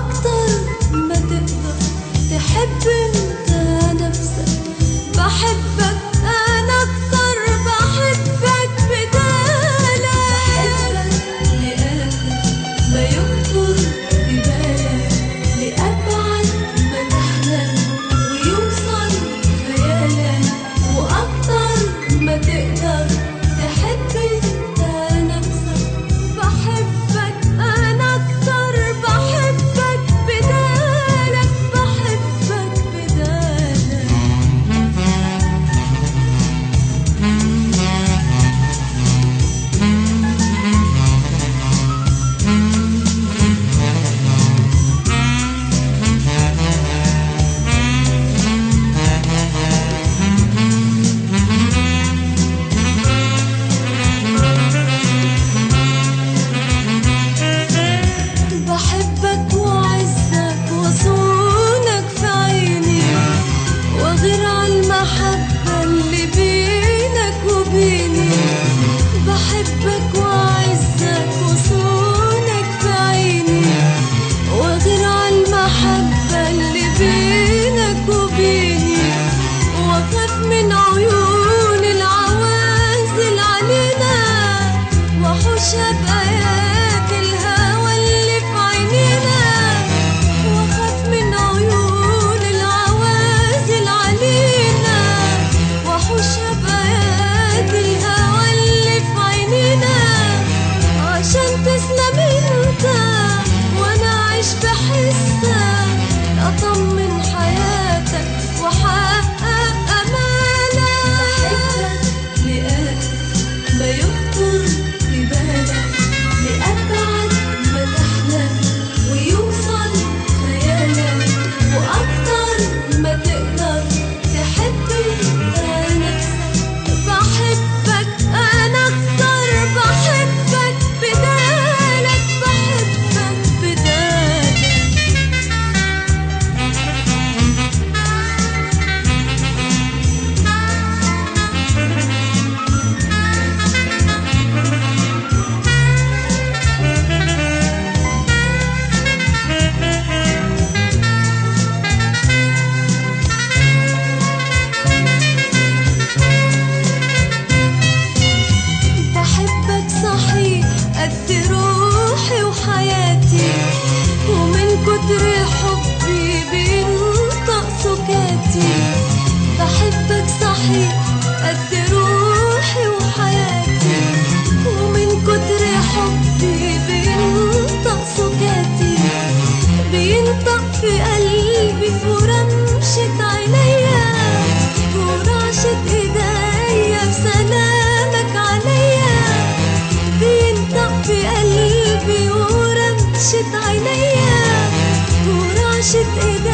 واكتر ما تقدر تحب انت نفسك بحبك انا اكتر بحبك بدالك بحبك لآخر ما يخطر في بالك لأبعد ما تحلم ويوصل خيالك وأكتر ما تقدر تحب انت نفسك بحبك أنا أكتر بحبك بدالك بحبك بدالك بحبك وعزك وصونك في عيني وغير عالمحبة اللي بينك وبيني بحبك وعزك وصونك في عيني وغير عالمحبة اللي بينك وبيني واخاف من عيون العوازل علينا واحوش بآيات الهوى اللي في عينينا واخاف من عيون العوازل علينا واحوش بآيات الهوى اللي في عينينا عشان تسلم انت وانا اعيش بحسك اطمن حياتك واحقق امالك لآخر ما يخطر في بالك لأبعد ما تحلم ويوصل خيالك وأكتر ما تقدر تحب انت نفسك بحبك أنا أكتر بحبك بدالك بحبك بدالك بحبك صحيح قد روحي وحياتي ومن كتر حبي بينطق سكاتي بحبك صحيح قد روحي وحياتي ومن كتر حبي بينطق سكاتي بينطق في قلبي ورمشة عينيا ورعشة ايديا بسلامك عليا بينطق في قلبي ورمشة عينيا ورعشة ايديا